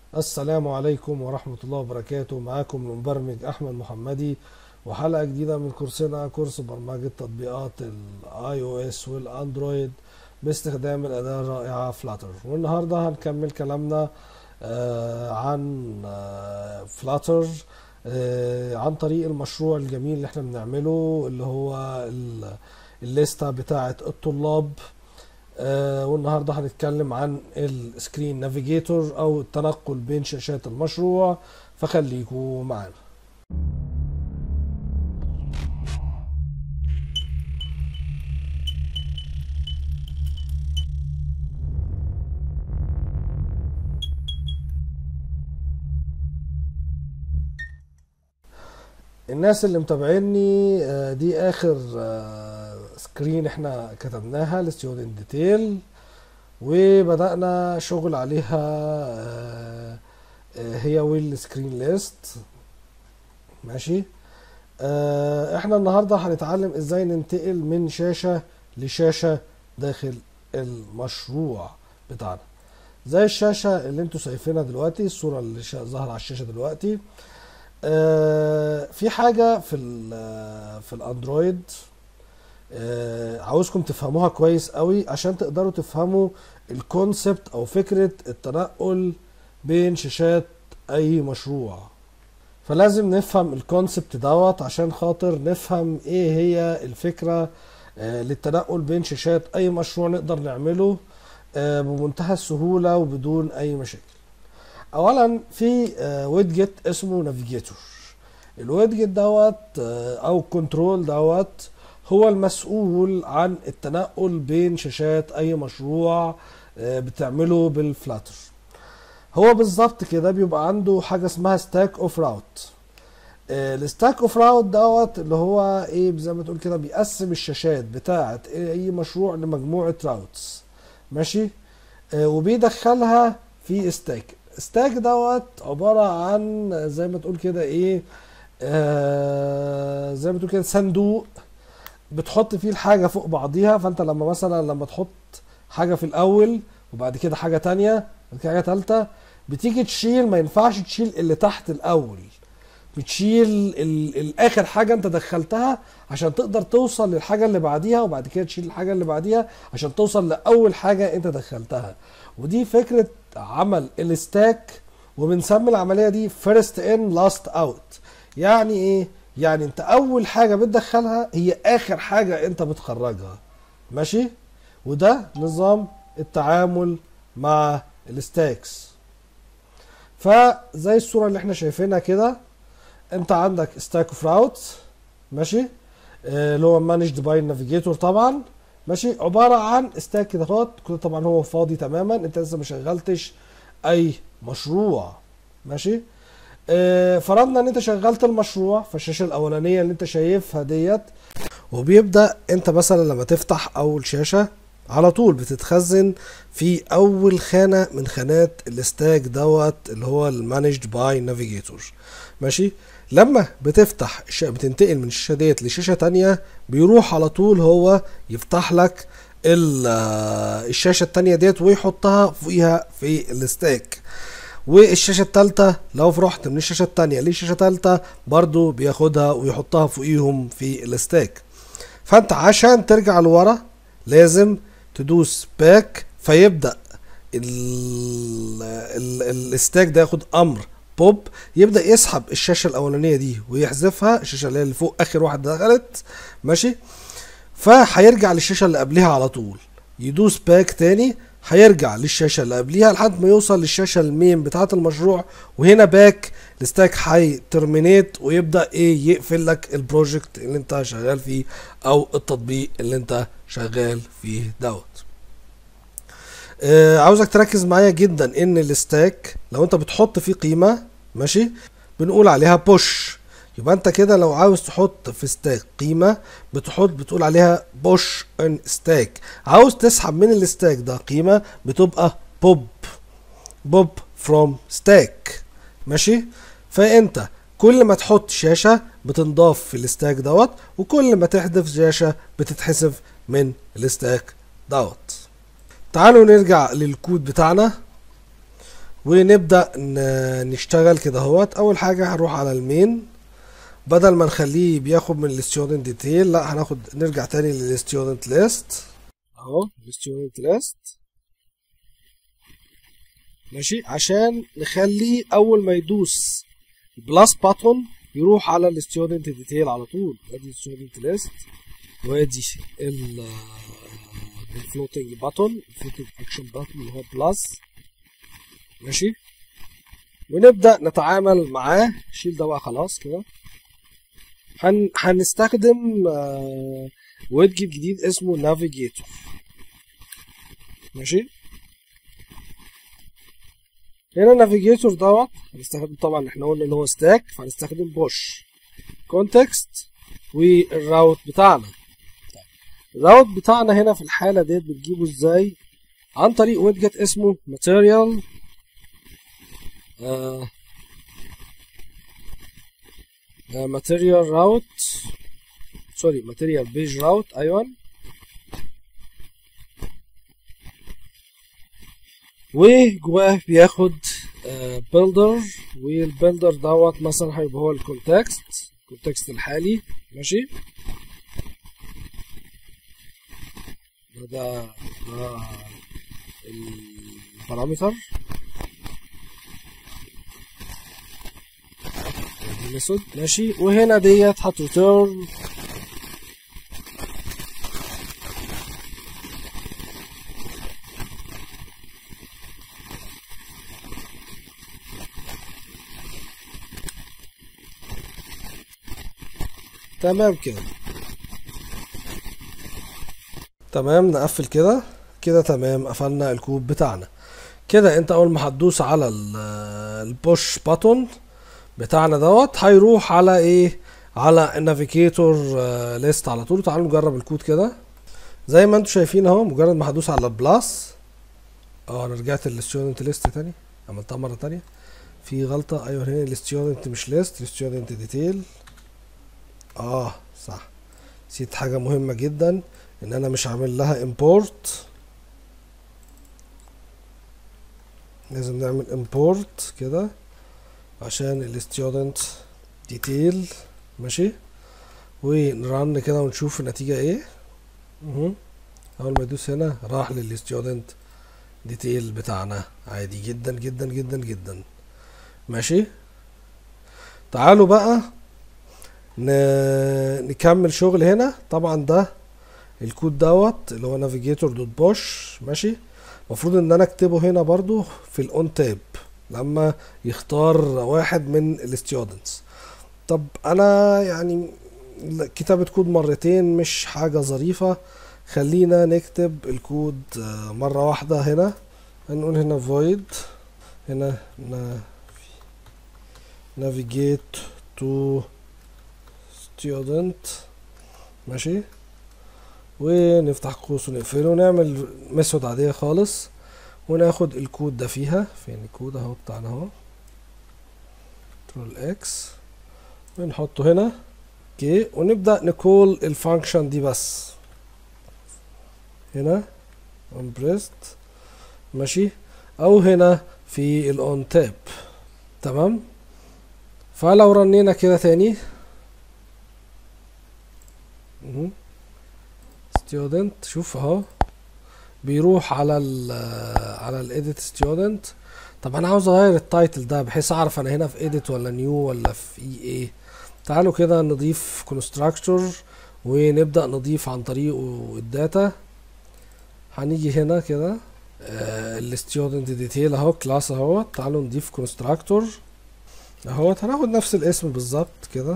السلام عليكم ورحمة الله وبركاته معاكم المبرمج أحمد محمدي وحلقة جديدة من كورسنا كورس برمجة تطبيقات الاي او اس والاندرويد باستخدام الأداة الرائعة فلاتر والنهاردة هنكمل كلامنا آه، عن فلاتر عن طريق المشروع الجميل اللي احنا بنعمله اللي هو ال- الليستة بتاعة الطلاب آه، والنهارده هنتكلم عن السكرين نافيجيتور او التنقل بين شاشات المشروع فخليكوا معانا الناس اللي متابعيني آه، دي اخر آه، سكرين احنا كتبناها لستودنت ديتيل وبدأنا شغل عليها آه، آه، هي ويل سكرين ليست ماشي آه، احنا النهارده هنتعلم ازاي ننتقل من شاشة لشاشة داخل المشروع بتاعنا زي الشاشة اللي انتوا شايفينها دلوقتي الصورة اللي شا- ظاهرة على الشاشة دلوقتي آه، في حاجة في ال- في الاندرويد آه، عاوزكم تفهموها كويس قوي عشان تقدروا تفهموا الكونسبت او فكرة التنقل بين شاشات اي مشروع فلازم نفهم الكونسبت دوت عشان خاطر نفهم ايه هي الفكرة آه، للتنقل بين شاشات اي مشروع نقدر نعمله آه، بمنتهى السهولة وبدون اي مشاكل اولا في ويدجت اسمه نافيجيتور الويدجت دوت آه، او كنترول دوت هو المسؤول عن التنقل بين شاشات اي مشروع آه، بتعمله بالفلاتر هو بالظبط كده بيبقى عنده حاجه اسمها ستاك اوف راوت الستاك اوف راوت دوت اللي هو ايه زي ما تقول كده بيقسم الشاشات بتاعه اي مشروع لمجموعه راوتس ماشي آه، وبيدخلها في ستاك ستاك دوت عباره عن زي ما تقول كده ايه آه زي ما تقول كده صندوق بتحط فيه الحاجه فوق بعضيها فانت لما مثلا لما تحط حاجه في الاول وبعد كده حاجه تانية وبعد كده حاجه تالتة بتيجي تشيل ما ينفعش تشيل اللي تحت الاول بتشيل ال- الاخر حاجه انت دخلتها عشان تقدر توصل للحاجه اللي بعديها وبعد كده تشيل الحاجه اللي بعديها عشان توصل لاول حاجه انت دخلتها ودي فكره عمل الستاك وبنسمي العمليه دي فيرست ان لاست اوت يعني ايه يعني انت اول حاجه بتدخلها هي اخر حاجه انت بتخرجها ماشي وده نظام التعامل مع الستاكس فزي الصوره اللي احنا شايفينها كده انت عندك ستاك اوف راوتس ماشي آه، اللي هو مانجد باي نافيجيتور طبعا ماشي عباره عن ستاك كده اهوت كده طبعا هو فاضي تماما انت لسه ما شغلتش اي مشروع ماشي آه، فرضنا ان انت شغلت المشروع فالشاشه الاولانيه اللي انت شايفها ديت وبيبدا انت مثلا لما تفتح اول شاشه على طول بتتخزن في اول خانه من خانات الستاك دوت اللي هو المانجد باي نافيجيتور ماشي لما بتفتح الش- بتنتقل من الشاشه ديت لشاشه تانية بيروح على طول هو يفتح لك ال- آه، الشاشه التانية ديت ويحطها فوقيها في الستاك والشاشه التالتة لو رحت من الشاشه التانية للشاشه التالتة برضو بياخدها ويحطها فوقيهم في الستاك فانت عشان ترجع لورا لازم تدوس باك فيبدا ال- ال- الستاك ده ياخد امر بوب يبدا يسحب الشاشه الاولانيه دي ويحذفها الشاشه اللي هي اللي فوق اخر واحده دخلت ماشي فهيرجع للشاشه اللي قبلها على طول يدوس باك تاني هيرجع للشاشه اللي قبليها لحد ما يوصل للشاشه المين بتاعه المشروع وهنا باك الستاك هي ترمينيت ويبدا ايه يقفل لك البروجكت اللي انت شغال فيه او التطبيق اللي انت شغال فيه دوت آه عاوزك تركز معايا جدا ان الستاك لو انت بتحط فيه قيمه ماشي بنقول عليها بوش يبقى انت كده لو عاوز تحط في ستاك قيمه بتحط بتقول عليها بوش ان ستاك عاوز تسحب من الستاك ده قيمه بتبقى بوب بوب فروم ستاك ماشي فانت كل ما تحط شاشه بتنضاف في الستاك دوت وكل ما تحذف شاشه بتتحذف من الستاك دوت تعالوا نرجع للكود بتاعنا ونبدأ ن- نشتغل كده اهوت اول حاجة هنروح على المين بدل ما نخليه بياخد من الستودنت ديتيل لا هناخد نرجع تاني للستودنت ليست اهو الستودنت ليست ماشي عشان نخليه اول ما يدوس بلس باتون يروح على الستودنت ديتيل على طول ادي الستودنت ليست وادي ال الفلوتنج باتون الفلوتنج اكشن باتون اللي هو بلس ماشي ونبدا نتعامل معاه شيل ده بقى خلاص كده هن... هنستخدم آه، ويدجت جديد اسمه نافيجيتور ماشي هنا النافيجيتور دوت هنستخدم طبعا احنا قلنا ان هو ستاك فهنستخدم بوش كونتكست والراوت بتاعنا الراوت بتاعنا هنا في الحالة ديت بتجيبه ازاي عن طريق ويدجت اسمه material آه آه material route سوري material page route ايوه وجواه بياخد بيلدر والبيلدر دوت مثلا هيبقى هو الكونتكست الكونتكست الحالي ماشي ده ده ده البارامتر الميثود ماشي وهنا ديت هتريتيرن تمام كده تمام نقفل كده كده تمام قفلنا الكوب بتاعنا كده انت اول ما هتدوس على البوش باتون بتاعنا دوت هيروح على ايه على النافيجيتور ليست على طول تعالوا نجرب الكود كده زي ما انتم شايفين اهو مجرد ما هدوس على البلاس اه انا رجعت للستودنت ليست تاني عملتها مره تانية في غلطه ايوه هنا الستودنت مش ليست الستودنت ديتيل اه صح نسيت حاجه مهمه جدا ان انا مش عامل لها امبورت لازم نعمل امبورت كده عشان الستودنت ديتيل ماشي ونرن كده ونشوف النتيجة ايه مهم. اول ما يدوس هنا راح للستودنت ديتيل بتاعنا عادي جدا جدا جدا جدا ماشي تعالوا بقى ن... نكمل شغل هنا طبعا ده الكود دوت اللي هو نافيجيتور دوت بوش ماشي المفروض ان انا اكتبه هنا برضو في الاون تاب لما يختار واحد من الستودنتس طب انا يعني كتابة كود مرتين مش حاجة ظريفة خلينا نكتب الكود آه، مرة واحدة هنا هنقول هنا void هنا navigate to student ماشي ونفتح قوس ونقفله ونعمل ميثود عادية خالص وناخد الكود ده فيها فين الكود اهو بتاعنا اهو كنترول اكس ونحطه هنا اوكي ونبدأ نكول الفانكشن دي بس هنا on pressed ماشي او هنا في الاون تاب تمام فلو رنينا كده تاني مهم. student شوف اهو بيروح على ال على الايديت ستودنت طب انا عاوز اغير التايتل ده بحيث اعرف انا هنا في ايديت ولا نيو ولا في اي ايه تعالوا كده نضيف كونستراكتور ونبدا نضيف عن طريقه الداتا هنيجي هنا كده الستودنت ديتيل اهو كلاس اهو تعالوا نضيف كونستراكتور اهو هناخد نفس الاسم بالظبط كده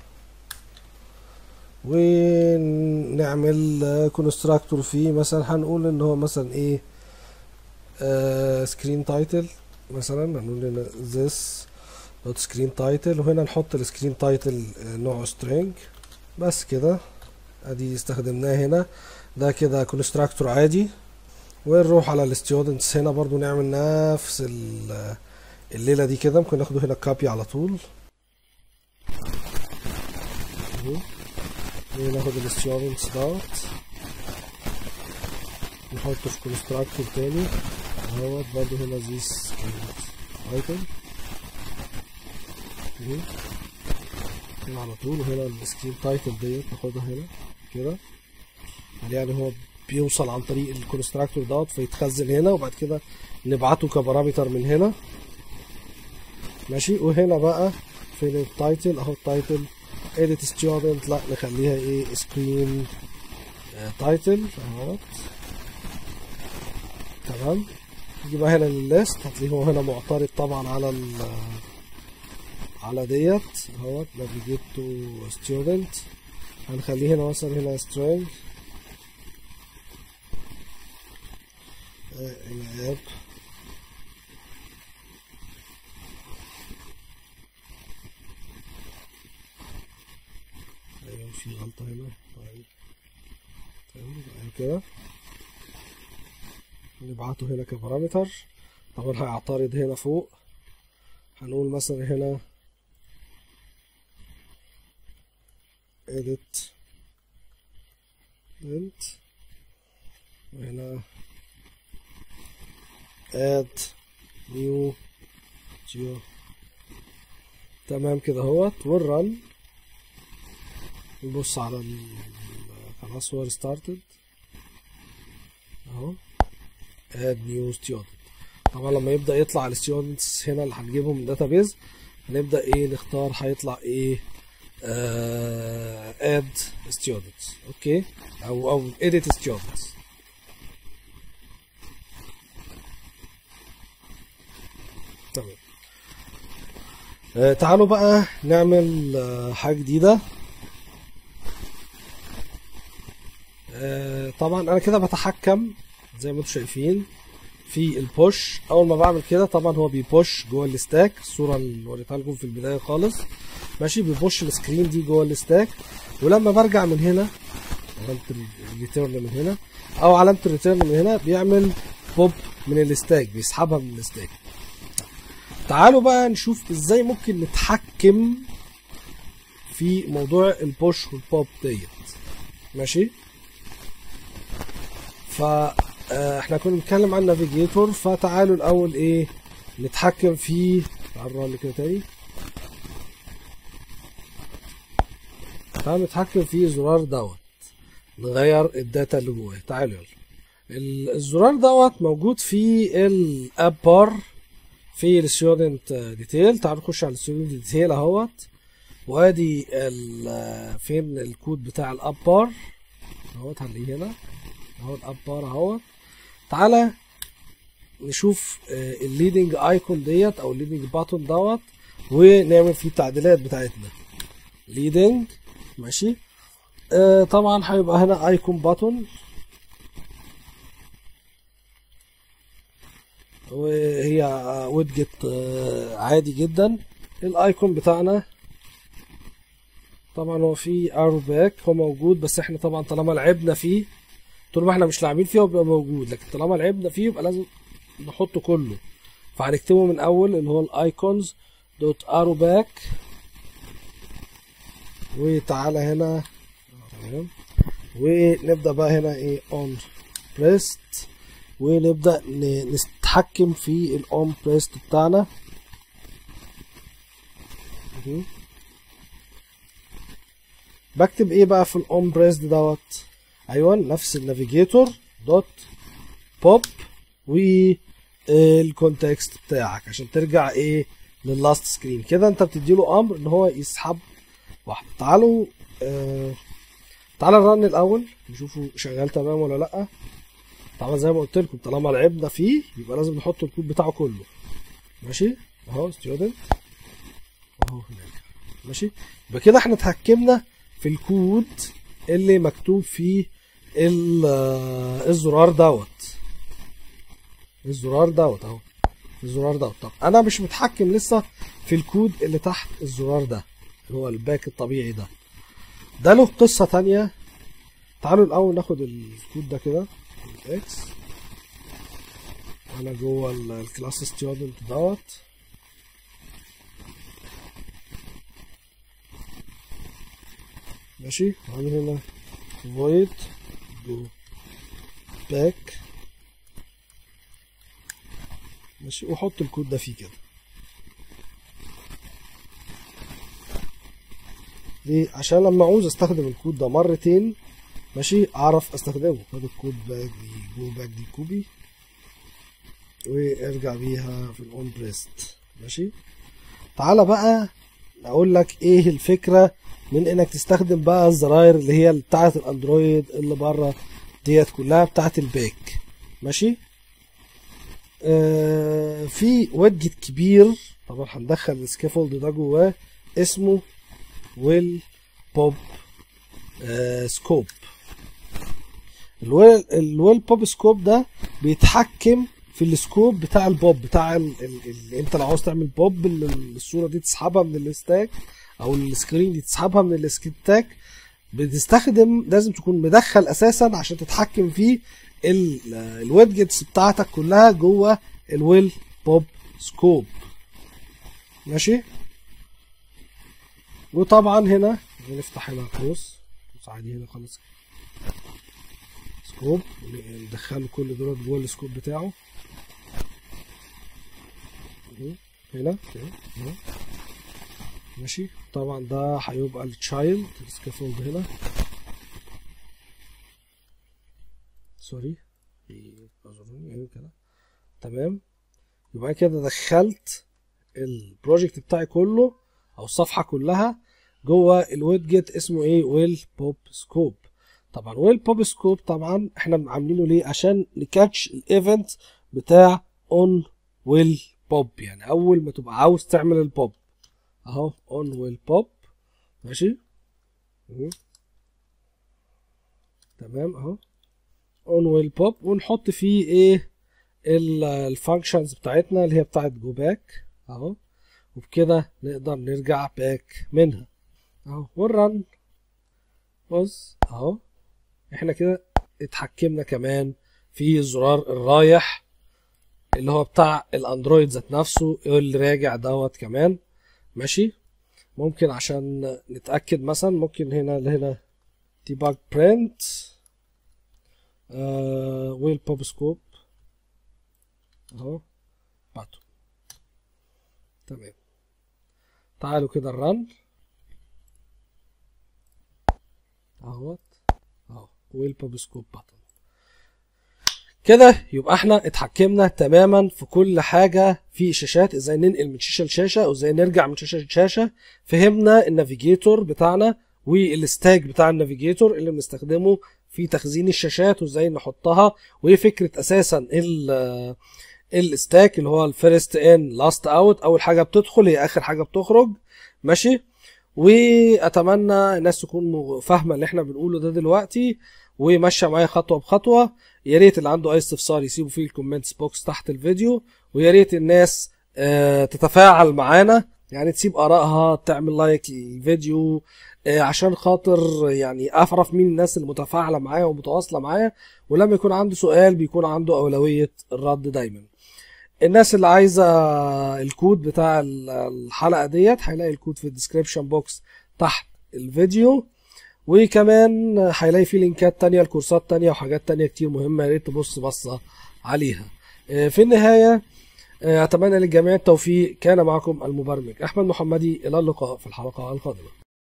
ونعمل كونستراكتور فيه مثلا هنقول ان هو مثلا ايه سكرين تايتل مثلا هنقول هنا this دوت سكرين تايتل وهنا نحط السكرين تايتل نوعه string بس كده ادي استخدمناه هنا ده كده كونستراكتور عادي ونروح على الستودنتس هنا برضو نعمل نفس ال- الليلة دي كده ممكن ناخده هنا كوبي على طول اهو. وناخد الستودنتس دوت نحطه في كونستراكتور تاني اهوت برضو هنا زي سكرين تايتل هنا على طول وهنا السكرين تايتل ديت ناخدها هنا كده يعني هو بيوصل عن طريق الكونستراكتور دوت فيتخزن هنا وبعد كده نبعته كبارامتر من هنا ماشي وهنا بقى فين التايتل اهو التايتل edit student لا نخليها ايه سكرين تايتل اهوت تمام نيجي بقى هنا للليست هتلاقيه هو هنا معترض طبعا على ال على ديت اهوت navigate to student هنخليه هنا مثلا هنا string آه، الاب ايوه في غلطة هنا طيب تمام بعد كده نبعته هنا كبارامتر طبعا هيعترض هنا فوق هنقول مثلا هنا edit edit وهنا add new geo تمام كده اهوت والرن نبص على ال خلاص هو started اهو add new student طبعا لما يبدأ يطلع الستودنتس هنا اللي هنجيبهم من الداتابيز هنبدأ ايه نختار هيطلع ايه آه add students اوكي او او edit students تمام آه تعالوا بقى نعمل آه حاجة جديدة آه طبعا انا كده بتحكم زي ما انتم شايفين في البوش اول ما بعمل كده طبعا هو بيبوش جوه الستاك الصوره اللي وريتها لكم في البدايه خالص ماشي بيبوش السكرين دي جوه الستاك ولما برجع من هنا علامه الريتيرن من هنا او علامه الريتيرن من هنا بيعمل بوب من الستاك بيسحبها من الستاك تعالوا بقى نشوف ازاي ممكن نتحكم في موضوع البوش والبوب ديت ماشي ف آه، احنا كنا بنتكلم عن نافيجيتور فتعالوا الاول ايه نتحكم في تعالوا نرن كده تاني تعالوا نتحكم في الزرار دوت نغير الداتا اللي جواه تعالوا يلا ال- الزرار دوت موجود في الاب بار في الستودنت ديتيل تعالوا نخش على الستودنت ديتيل اهوت وادي ال- فين الكود بتاع الاب بار اهوت هنلاقيه هنا اهو الاب بار اهوت تعالى نشوف الليدنج ايكون ديت او الليدنج باتون دوت ونعمل فيه التعديلات بتاعتنا ليدنج ماشي آه طبعا هيبقى هنا ايكون باتون وهي ويدجت آه عادي جدا الايكون بتاعنا طبعا هو في ارو باك هو موجود بس احنا طبعا طالما لعبنا فيه طول ما احنا مش لاعبين فيه هو بيبقى موجود لكن طالما لعبنا فيه يبقى لازم نحطه كله فهنكتبه من اول اللي هو الايكونز دوت ارو باك وتعالى هنا تمام ونبدا بقى هنا ايه اون بريست ونبدا ن- نتحكم في الاون بريست بتاعنا مهم. بكتب ايه بقى في الاون بريست دوت ايوه نفس النافيجيتور دوت بوب والكونتكست بتاعك عشان ترجع ايه لللاست سكرين كده انت بتديله امر ان هو يسحب واحده تعالوا آه تعالى نرن الاول نشوفه شغال تمام ولا لا طبعا زي ما قلت لكم طالما لعبنا فيه يبقى لازم نحط الكود بتاعه كله ماشي اهو ستودنت اهو هناك ماشي يبقى كده احنا اتحكمنا في الكود اللي مكتوب فيه ال- آه، الزرار دوت الزرار دوت اهو الزرار دوت طب انا مش متحكم لسه في الكود اللي تحت الزرار ده اللي هو الباك الطبيعي ده ده له قصة تانية تعالوا الأول ناخد الكود ده كده اكس أنا جوه ال- الكلاس ستودنت دوت ماشي وعامل هنا void go back ماشي وحط الكود ده فيه كده ليه عشان لما عاوز استخدم الكود ده مرتين ماشي اعرف استخدمه خد الكود باك دي جو باك دي كوبي وارجع بيها في الاون بريست ماشي تعالى بقى اقول لك ايه الفكره من انك تستخدم بقى الزراير اللي هي بتاعه الاندرويد اللي بره ديت كلها بتاعه الباك ماشي آه في ويدجت كبير طبعا هندخل السكافولد ده جواه اسمه ويل بوب آه سكوب الويل الويل بوب سكوب ده بيتحكم في السكوب بتاع البوب بتاع ال... ال... ال... انت لو عاوز تعمل بوب ال- الصوره دي تسحبها من الستاك او السكرين دي تسحبها من الستاك بتستخدم لازم تكون مدخل اساسا عشان تتحكم في ال- الويدجتس بتاعتك كلها جوه الويل بوب سكوب ماشي وطبعا هنا نفتح هنا قوس قوس عادي هنا خالص سكوب ندخله كل دول جوه السكوب بتاعه اهو، هنا كده اهو. ماشي طبعا ده هيبقى التشايلد السكافولد هنا سوري اعذروني ايوه كده تمام يبقى كده دخلت البروجكت بتاعي كله او الصفحه كلها جوه الويدجت اسمه ايه ويل بوب سكوب طبعا ويل بوب سكوب طبعا احنا عاملينه ليه عشان نكاتش الايفنت بتاع اون ويل بوب يعني اول ما تبقى عاوز تعمل البوب اهو اون ويل بوب ماشي مم. تمام اهو اون ويل بوب ونحط فيه ايه الفانكشنز بتاعتنا اللي هي بتاعت جو باك اهو وبكده نقدر نرجع باك منها اهو ونرن بص اهو احنا كده اتحكمنا كمان في زرار الرايح اللي هو بتاع الاندرويد ذات نفسه اللي راجع دوت كمان ماشي ممكن عشان نتاكد مثلا ممكن هنا هنا debug print ويل بوب سكوب اهو بعته تمام تعالوا كده الرن اهوت اهو ويل بوب سكوب باتن كده يبقى احنا اتحكمنا تماما في كل حاجه في شاشات ازاي ننقل من شاشه لشاشه وازاي نرجع من شاشه لشاشه فهمنا النافيجيتور بتاعنا والستاك بتاع النافيجيتور اللي بنستخدمه في تخزين الشاشات وازاي نحطها وايه فكره اساسا ال الستاك اللي هو الفيرست ان لاست اوت اول حاجه بتدخل هي اخر حاجه بتخرج ماشي واتمنى الناس تكون فاهمه اللي احنا بنقوله ده دلوقتي وماشيه معايا خطوه بخطوه يا ريت اللي عنده اي استفسار يسيبه في الكومنتس بوكس تحت الفيديو ويا ريت الناس آه، تتفاعل معانا يعني تسيب ارائها تعمل لايك للفيديو آه، عشان خاطر يعني اعرف مين الناس اللي متفاعله معايا ومتواصله معايا ولما يكون عنده سؤال بيكون عنده اولويه الرد دايما الناس اللي عايزه الكود بتاع الحلقه ديت هيلاقي الكود في الديسكريبشن بوكس تحت الفيديو وكمان هيلاقي فيه لينكات تانية لكورسات تانية وحاجات تانية كتير مهمة يا ريت تبص بصة عليها آه، في النهاية آه، أتمنى للجميع التوفيق كان معكم المبرمج أحمد محمدي إلى اللقاء في الحلقة القادمة